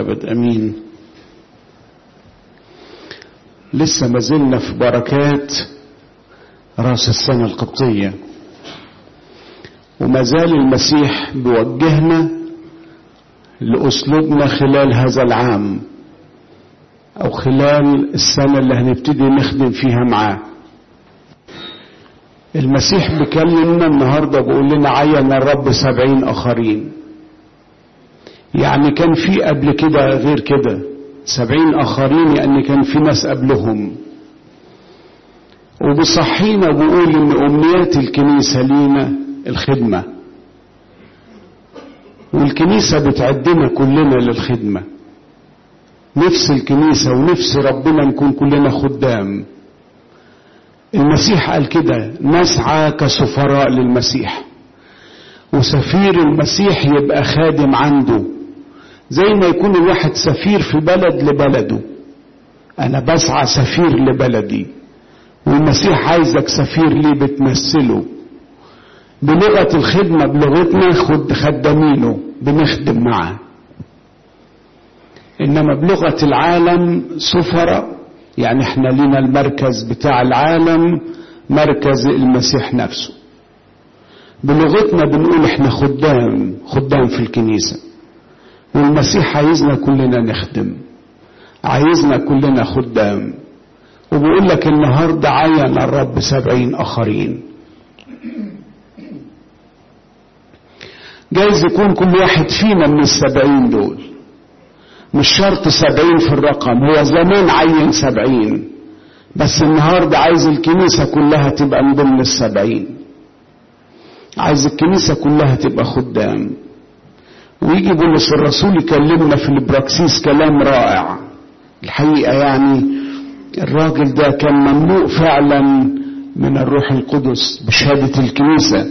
الأبد أمين لسه ما زلنا في بركات راس السنة القبطية وما زال المسيح بيوجهنا لأسلوبنا خلال هذا العام أو خلال السنة اللي هنبتدي نخدم فيها معاه المسيح بيكلمنا النهاردة بيقول لنا عين الرب سبعين آخرين يعني كان في قبل كده غير كده سبعين آخرين يعني كان في ناس قبلهم وبصحينا بيقول إن أمنيات الكنيسة لينا الخدمة والكنيسة بتعدنا كلنا للخدمة نفس الكنيسة ونفس ربنا نكون كلنا خدام المسيح قال كده نسعى كسفراء للمسيح وسفير المسيح يبقى خادم عنده زي ما يكون الواحد سفير في بلد لبلده انا بسعى سفير لبلدي والمسيح عايزك سفير ليه بتمثله بلغة الخدمة بلغتنا خد خدامينه بنخدم معاه انما بلغة العالم سفراء يعني احنا لينا المركز بتاع العالم مركز المسيح نفسه بلغتنا بنقول احنا خدام خدام في الكنيسة والمسيح عايزنا كلنا نخدم عايزنا كلنا خدام وبيقول لك النهاردة عين الرب سبعين آخرين جايز يكون كل واحد فينا من السبعين دول مش شرط سبعين في الرقم هو زمان عين سبعين بس النهاردة عايز الكنيسة كلها تبقى من ضمن السبعين عايز الكنيسة كلها تبقى خدام ويجي بولس الرسول يكلمنا في البراكسيس كلام رائع الحقيقة يعني الراجل ده كان مملوء فعلا من الروح القدس بشهادة الكنيسة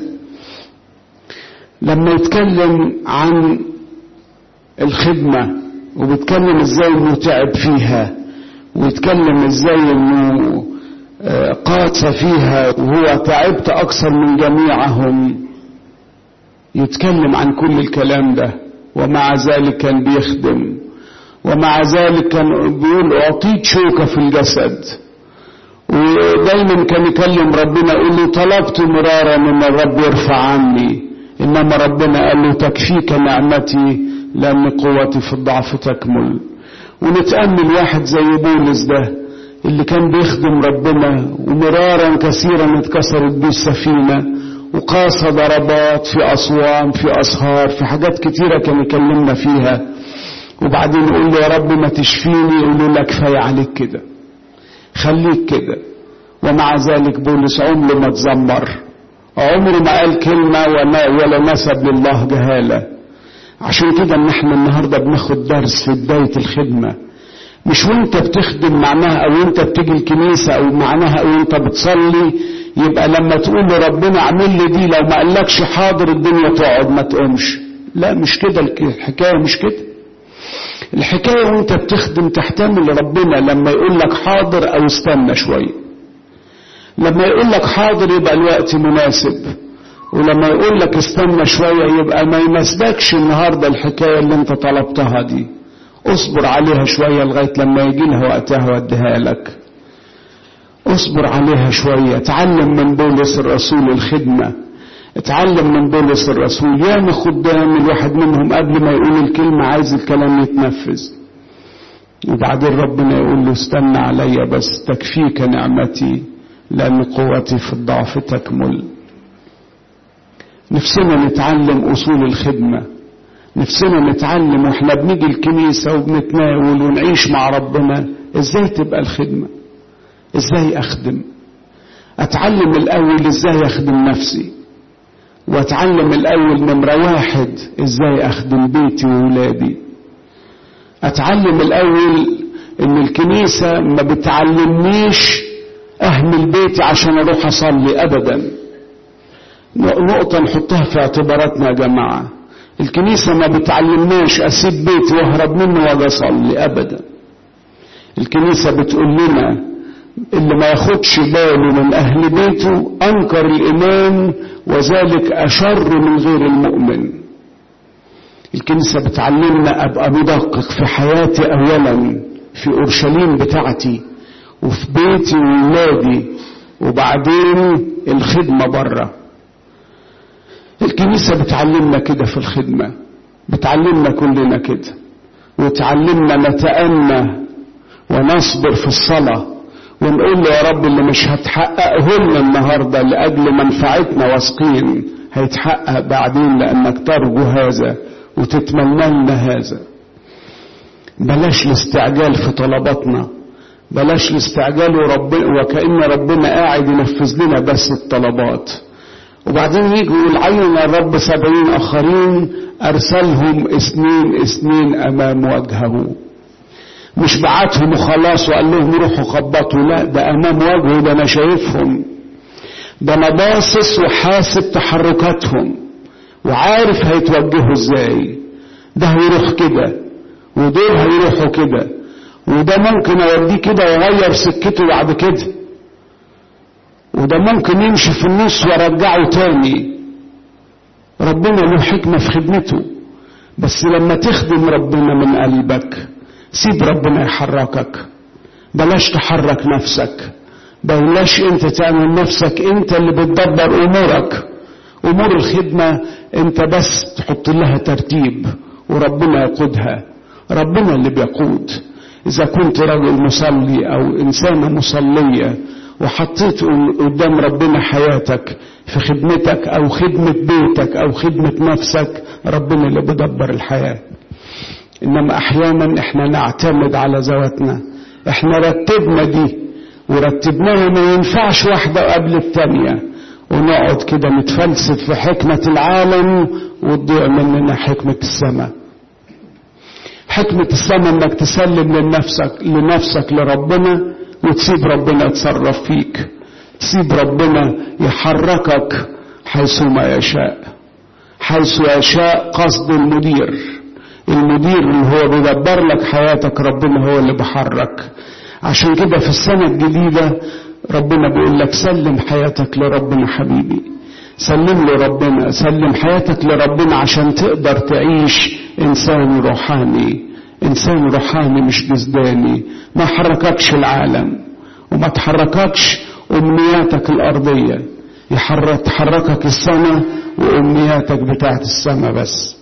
لما يتكلم عن الخدمة وبيتكلم ازاي انه تعب فيها ويتكلم ازاي انه قاس فيها وهو تعبت اكثر من جميعهم يتكلم عن كل الكلام ده ومع ذلك كان بيخدم ومع ذلك كان بيقول اعطيت شوكة في الجسد ودايما كان يكلم ربنا يقول له طلبت مرارا ان الرب يرفع عني انما ربنا قال له تكفيك نعمتي لان قوتي في الضعف تكمل ونتامل واحد زي بولس ده اللي كان بيخدم ربنا ومرارا كثيرا اتكسرت بيه السفينه وقاس ضربات في اسوان في اسهار في حاجات كتيره كان يكلمنا فيها وبعدين يقول له يا رب ما تشفيني يقول له لا كفايه عليك كده خليك كده ومع ذلك بولس عمره ما تذمر عمره ما قال كلمة ولا, ولا نسب لله جهالة عشان كده ان احنا النهاردة بناخد درس في بداية الخدمة مش وانت بتخدم معناها او انت بتيجي الكنيسة او معناها او انت بتصلي يبقى لما تقول لربنا اعمل لي دي لو ما قالكش حاضر الدنيا تقعد ما تقومش لا مش كده الحكاية مش كده الحكاية وانت بتخدم تحتمل ربنا لما يقول لك حاضر او استنى شويه لما يقول لك حاضر يبقى الوقت مناسب ولما يقول لك استنى شوية يبقى ما يناسبكش النهاردة الحكاية اللي انت طلبتها دي اصبر عليها شوية لغاية لما يجي لها وقتها واديها لك اصبر عليها شوية اتعلم من بولس الرسول الخدمة اتعلم من بولس الرسول ياما خدام الواحد منهم قبل ما يقول الكلمة عايز الكلام يتنفذ وبعدين ربنا يقول له استنى عليا بس تكفيك نعمتي لأن قوتي في الضعف تكمل نفسنا نتعلم أصول الخدمة نفسنا نتعلم واحنا بنيجي الكنيسة وبنتناول ونعيش مع ربنا ازاي تبقى الخدمة ازاي اخدم اتعلم الاول ازاي اخدم نفسي واتعلم الاول نمرة واحد ازاي اخدم بيتي وولادي اتعلم الاول ان الكنيسة ما بتعلمنيش اهمل بيتي عشان اروح اصلي ابدا نقطة نحطها في اعتباراتنا يا جماعة الكنيسة ما بتعلمناش اسيب بيتي واهرب منه واجي اصلي ابدا الكنيسة بتقول لنا اللي ما ياخدش باله من اهل بيته انكر الايمان وذلك اشر من غير المؤمن الكنيسة بتعلمنا أبقى مدقق في حياتي أولا في أورشليم بتاعتي وفي بيتي وولادي وبعدين الخدمة بره الكنيسة بتعلمنا كده في الخدمة بتعلمنا كلنا كده وتعلمنا نتأنى ونصبر في الصلاة ونقول له يا رب اللي مش هتحققه لنا النهارده لأجل منفعتنا واثقين هيتحقق بعدين لأنك ترجو هذا وتتمنى لنا هذا بلاش الاستعجال في طلباتنا بلاش الاستعجال وربنا وكأن ربنا قاعد ينفذ لنا بس الطلبات وبعدين يجي يقول عين الرب سبعين آخرين أرسلهم اثنين اثنين أمام وجهه مش بعتهم وخلاص وقال لهم روحوا خبطوا لا ده أمام وجهه ده أنا شايفهم ده أنا باصص وحاسب تحركاتهم وعارف هيتوجهوا ازاي ده هيروح كده ودول هيروحوا كده وده ممكن اوديه كده ويغير سكته بعد كده وده ممكن يمشي في النص وارجعه تاني ربنا له حكمة في خدمته بس لما تخدم ربنا من قلبك سيب ربنا يحركك بلاش تحرك نفسك بلاش انت تعمل نفسك انت اللي بتدبر امورك امور الخدمة انت بس تحط لها ترتيب وربنا يقودها ربنا اللي بيقود اذا كنت رجل مصلي او انسانة مصلية وحطيت قدام ربنا حياتك في خدمتك او خدمة بيتك او خدمة نفسك ربنا اللي بيدبر الحياة انما احيانا احنا نعتمد على ذواتنا احنا رتبنا دي ورتبناها ما ينفعش واحدة قبل التانية ونقعد كده نتفلسف في حكمة العالم وتضيع مننا حكمة السماء حكمة السماء انك تسلم لنفسك لنفسك لربنا وتسيب ربنا يتصرف فيك تسيب ربنا يحركك حيثما يشاء حيث يشاء قصد المدير المدير اللي هو بيدبر لك حياتك ربنا هو اللي بيحرك عشان كده في السنة الجديدة ربنا بيقول لك سلم حياتك لربنا حبيبي سلم لربنا سلم حياتك لربنا عشان تقدر تعيش انسان روحاني انسان روحاني مش جسداني ما حرككش العالم وما تحرككش امنياتك الارضية يحرك تحركك السماء وامنياتك بتاعت السماء بس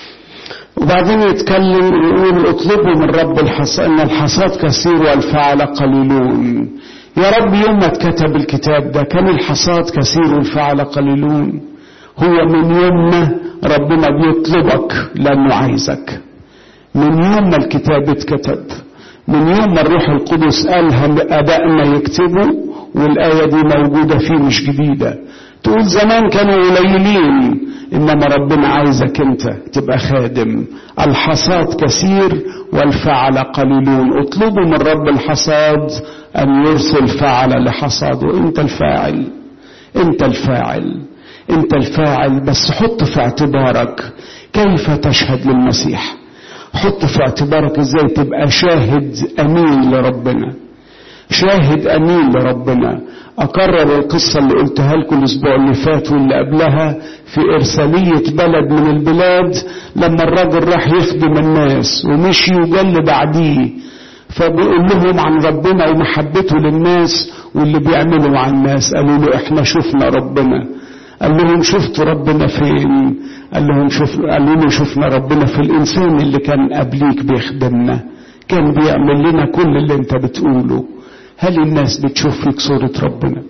وبعدين يتكلم ويقول اطلبوا من رب الحصاد ان الحصاد كثير والفعل قليلون يا رب يوم ما اتكتب الكتاب ده كان الحصاد كثير والفعل قليلون هو من يوم ما ربنا بيطلبك لانه عايزك من يوم ما الكتاب اتكتب من يوم ما الروح القدس قالها ابائنا يكتبوا والايه دي موجوده فيه مش جديده تقول زمان كانوا قليلين انما ربنا عايزك انت تبقى خادم الحصاد كثير والفعل قليلون اطلبوا من رب الحصاد ان يرسل فعل لحصاده انت الفاعل انت الفاعل انت الفاعل بس حط في اعتبارك كيف تشهد للمسيح حط في اعتبارك ازاي تبقى شاهد امين لربنا شاهد امين لربنا اكرر القصة اللي قلتها لكم الاسبوع اللي فات واللي قبلها في ارسالية بلد من البلاد لما الراجل راح يخدم الناس ومشي وجل بعديه فبيقول لهم عن ربنا ومحبته للناس واللي بيعملوا مع الناس قالوا له احنا شفنا ربنا قال لهم شفتوا ربنا فين قال لهم شوف قالوا له شفنا ربنا في الانسان اللي كان قبليك بيخدمنا كان بيعمل لنا كل اللي انت بتقوله هل الناس بتشوف فيك صورة ربنا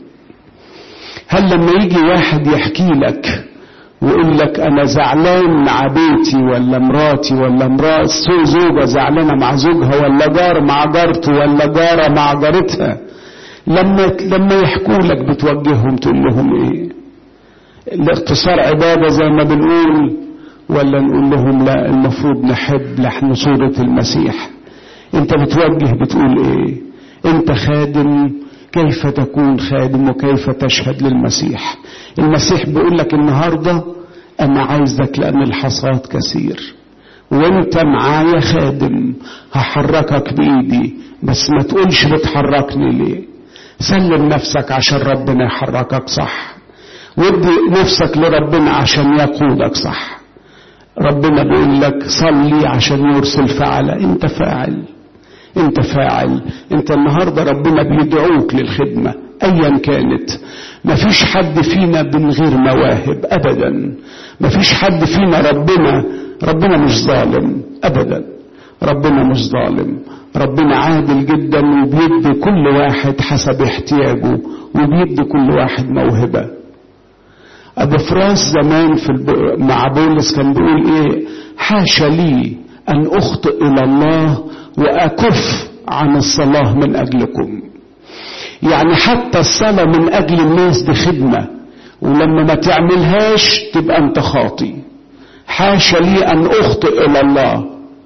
هل لما يجي واحد يحكي لك ويقول لك انا زعلان مع بيتي ولا مراتي ولا مرات زوجة زعلانة مع زوجها ولا جار مع جارته ولا جارة مع جارتها لما لما يحكوا لك بتوجههم تقول لهم ايه الاختصار عبادة زي ما بنقول ولا نقول لهم لا المفروض نحب لحن صورة المسيح انت بتوجه بتقول ايه انت خادم كيف تكون خادم وكيف تشهد للمسيح المسيح بيقول لك النهاردة انا عايزك لان الحصاد كثير وانت معايا خادم هحركك بايدي بس ما تقولش بتحركني ليه سلم نفسك عشان ربنا يحركك صح وادي نفسك لربنا عشان يقودك صح ربنا بيقول لك صلي عشان يرسل فعل انت فاعل انت فاعل انت النهارده ربنا بيدعوك للخدمه ايا كانت مفيش حد فينا من غير مواهب ابدا مفيش حد فينا ربنا ربنا مش ظالم ابدا ربنا مش ظالم ربنا عادل جدا وبيدي كل واحد حسب احتياجه وبيدي كل واحد موهبه ابو فراس زمان في الب... مع بولس كان بيقول ايه حاشا لي ان اخطئ الى الله واكف عن الصلاه من اجلكم يعني حتى الصلاه من اجل الناس دي خدمه ولما ما تعملهاش تبقى انت خاطي حاشا لي ان اخطئ الى الله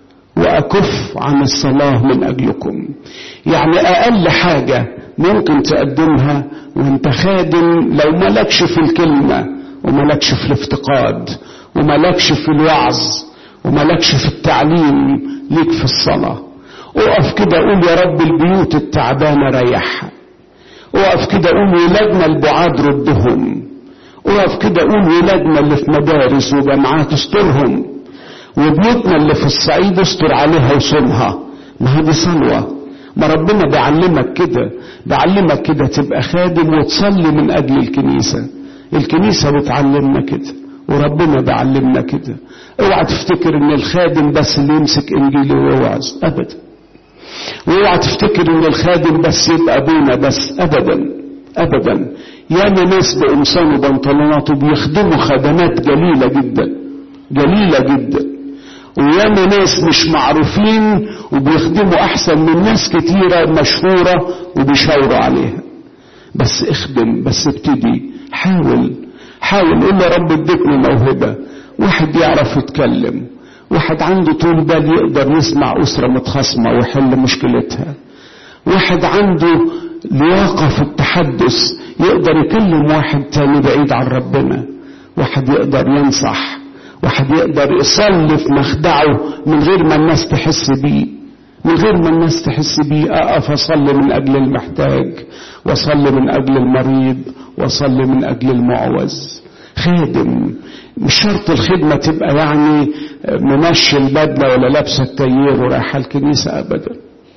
واكف عن الصلاه من اجلكم يعني اقل حاجه ممكن تقدمها وانت خادم لو مالكش في الكلمه ومالكش في الافتقاد ومالكش في الوعظ ومالكش في التعليم ليك في الصلاه اقف كده قول يا رب البيوت التعبانه ريحها اقف كده قول ولادنا البعاد ردهم اقف كده قول ولادنا اللي في مدارس وجامعات استرهم وبيوتنا اللي في الصعيد استر عليها وصونها ما هي دي صلوه ما ربنا بيعلمك كده بيعلمك كده تبقى خادم وتصلي من اجل الكنيسه الكنيسه بتعلمنا كده وربنا بيعلمنا كده اوعى تفتكر ان الخادم بس اللي يمسك انجيل ويوعظ ابدا واوعى تفتكر ان الخادم بس يبقى ابونا بس ابدا ابدا ياما ناس بقمصان وبنطلونات وبيخدموا خدمات جليله جدا جليله جدا وياما ناس مش معروفين وبيخدموا احسن من ناس كتيره مشهوره وبيشاوروا عليها بس اخدم بس ابتدي حاول حاول قول يا رب اديتني موهبه واحد يعرف يتكلم واحد عنده طول بال يقدر يسمع اسره متخاصمه ويحل مشكلتها واحد عنده لياقه في التحدث يقدر يكلم واحد تاني بعيد عن ربنا واحد يقدر ينصح واحد يقدر يصلي في مخدعه من غير ما الناس تحس بيه من غير ما الناس تحس بيه اقف اصلي من اجل المحتاج واصلي من اجل المريض واصلي من اجل المعوز خادم مش شرط الخدمة تبقى يعني ممشي البدلة ولا لابسة التيير ورايحة الكنيسة أبدا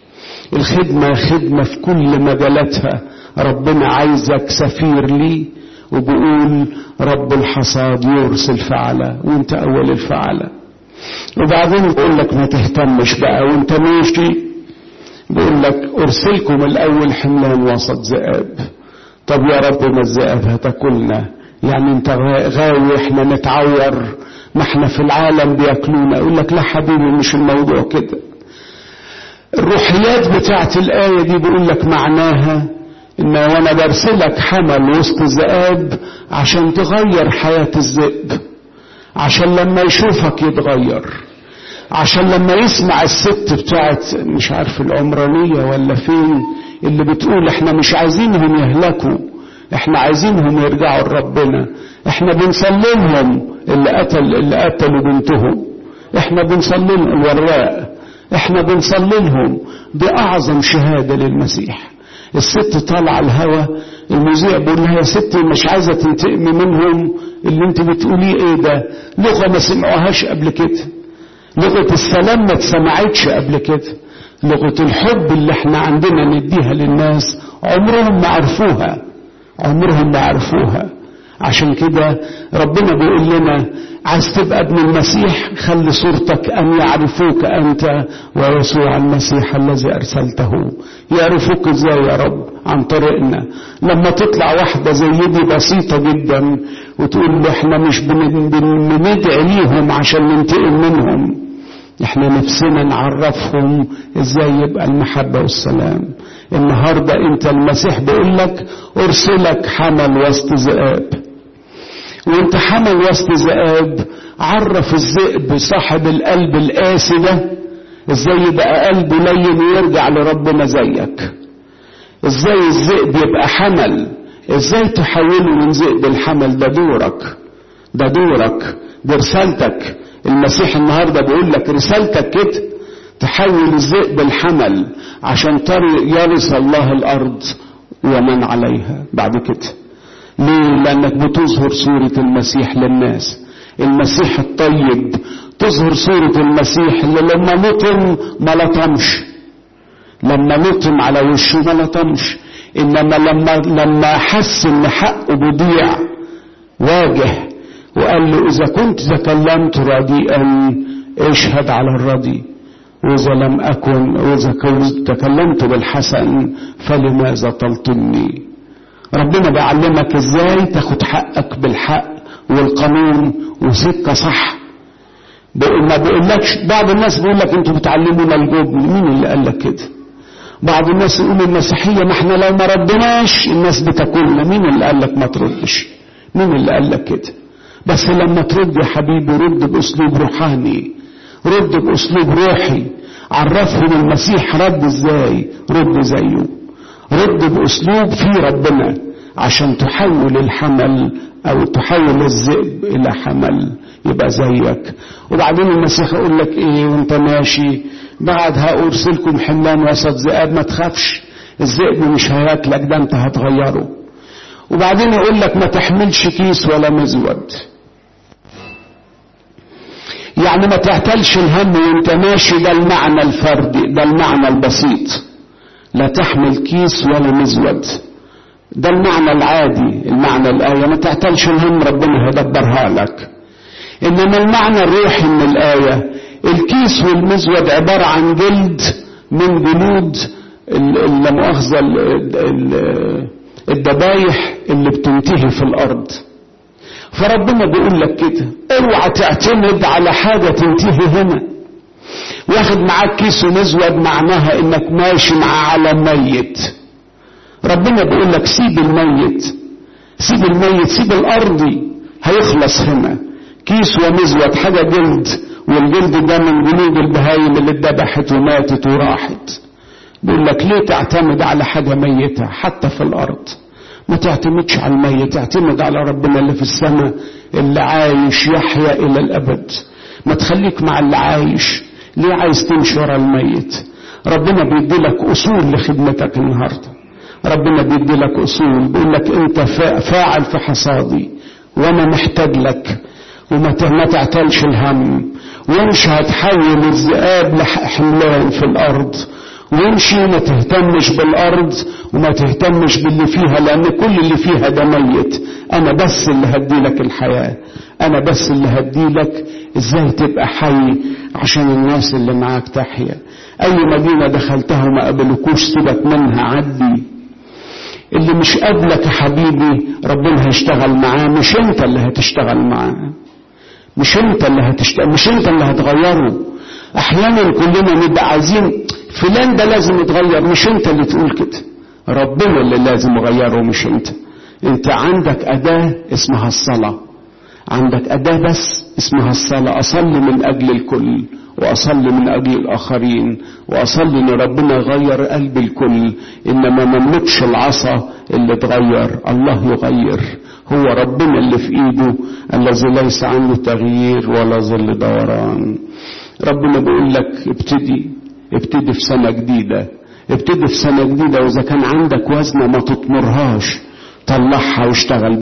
الخدمة خدمة في كل مجالاتها ربنا عايزك سفير ليه وبيقول رب الحصاد يرسل فعلة وانت اول الفعلة وبعدين بيقول لك ما تهتمش بقى وانت ماشي بيقول لك ارسلكم الاول حملان وسط ذئاب طب يا رب ما الذئاب هتاكلنا يعني انت غاوي احنا نتعور ما احنا في العالم بياكلونا يقول لك لا حبيبي مش الموضوع كده الروحيات بتاعت الآية دي بيقول لك معناها ان وانا برسلك حمل وسط ذئاب عشان تغير حياة الذئب عشان لما يشوفك يتغير عشان لما يسمع الست بتاعت مش عارف العمرانية ولا فين اللي بتقول احنا مش عايزينهم يهلكوا احنا عايزينهم يرجعوا لربنا احنا بنصلي لهم اللي قتل اللي قتلوا بنتهم احنا بنصلي لهم الوراء احنا بنصلي لهم دي اعظم شهادة للمسيح الست طالعه الهوا المذيع بيقول لها يا ستي مش عايزه تنتقمي منهم اللي انت بتقوليه ايه ده لغه ما سمعوهاش قبل كده لغه السلام ما اتسمعتش قبل كده لغه الحب اللي احنا عندنا نديها للناس عمرهم ما عرفوها عمرهم ما عرفوها عشان كده ربنا بيقول لنا عايز تبقى ابن المسيح خلي صورتك أن يعرفوك أنت ويسوع المسيح الذي أرسلته يعرفوك إزاي يا رب عن طريقنا لما تطلع واحدة زي دي بسيطة جدا وتقول له احنا مش بندعي ليهم عشان ننتقم منهم احنا نفسنا نعرفهم ازاي يبقى المحبة والسلام النهاردة انت المسيح بيقول لك ارسلك حمل وسط ذئاب وانت حمل وسط ذئاب عرف الذئب صاحب القلب القاسي ده ازاي يبقى قلبه لين ويرجع لربنا زيك ازاي الذئب يبقى حمل ازاي تحوله من ذئب الحمل ده دورك ده دورك دي رسالتك المسيح النهارده بيقول لك رسالتك كده تحول الذئب الحمل عشان يرث الله الارض ومن عليها بعد كده ليه لانك بتظهر صورة المسيح للناس المسيح الطيب تظهر صورة المسيح اللي لما لطم ما لطمش لما لطم على وشه ما لطمش انما لما لما حس ان حقه بضيع واجه وقال له اذا كنت تكلمت رديئا اشهد على الردي واذا لم اكن واذا كنت تكلمت بالحسن فلماذا تلطمني ربنا بيعلمك ازاي تاخد حقك بالحق والقانون وسكه صح ما بيقولكش بعض الناس بيقول لك انتوا بتعلمونا الجبن مين اللي قال لك كده بعض الناس يقول المسيحيه ما احنا لو ما ردناش الناس بتاكلنا مين اللي قال لك ما تردش مين اللي قال لك كده بس لما ترد يا حبيبي رد باسلوب روحاني رد باسلوب روحي عرفهم المسيح رد ازاي رد زيه رد باسلوب فيه ربنا عشان تحول الحمل او تحول الذئب الى حمل يبقى زيك وبعدين المسيح يقول لك ايه وانت ماشي بعدها ارسلكم حملان وسط ذئاب ما تخافش الذئب مش هياكلك ده انت هتغيره وبعدين يقول لك ما تحملش كيس ولا مزود يعني ما تعتلش الهم وانت ماشي ده المعنى الفردي ده المعنى البسيط لا تحمل كيس ولا مزود ده المعنى العادي المعنى الآية ما تعتلش الهم ربنا هيدبرها لك إنما المعنى الروحي من الآية الكيس والمزود عبارة عن جلد من جلود لا مؤاخذة الذبايح اللي بتنتهي في الأرض فربنا بيقول لك كده اوعى تعتمد على حاجة تنتهي هنا واخد معاك كيس ومزود معناها انك ماشي مع على ميت ربنا بيقول لك سيب الميت سيب الميت سيب الارضي هيخلص هنا كيس ومزود حاجة جلد والجلد ده من جلود البهايم اللي اتذبحت وماتت وراحت بيقول لك ليه تعتمد على حاجة ميتة حتى في الارض ما تعتمدش على الميت اعتمد على ربنا اللي في السماء اللي عايش يحيا الى الابد ما تخليك مع اللي عايش ليه عايز تمشي ورا الميت ربنا بيدي لك اصول لخدمتك النهارده ربنا بيدي لك اصول بيقول لك انت فاعل في حصادي وانا محتاج لك وما تعتلش الهم ومش هتحول الذئاب لحملان في الارض وامشي وما تهتمش بالارض وما تهتمش باللي فيها لان كل اللي فيها ده ميت انا بس اللي هدي لك الحياه انا بس اللي هدي لك ازاي تبقى حي عشان الناس اللي معاك تحيا اي مدينه دخلتها وما قبلكوش سيبك منها عدي اللي مش قابلك يا حبيبي ربنا هيشتغل معاه مش انت اللي هتشتغل معاه مش انت اللي هتشتغل مش انت اللي هتغيره احيانا كلنا نبقى عايزين فلان ده لازم يتغير مش انت اللي تقول كده ربنا اللي لازم يغيره مش انت انت عندك اداة اسمها الصلاة عندك اداة بس اسمها الصلاة اصلي من اجل الكل واصلي من اجل الاخرين واصلي ان ربنا يغير قلب الكل انما مملكش العصا اللي تغير الله يغير هو ربنا اللي في ايده الذي ليس عنه تغيير ولا ظل دوران ربنا بيقول لك ابتدي ابتدي في سنة جديدة ابتدي في سنة جديدة وإذا كان عندك وزنة ما تطمرهاش طلعها واشتغل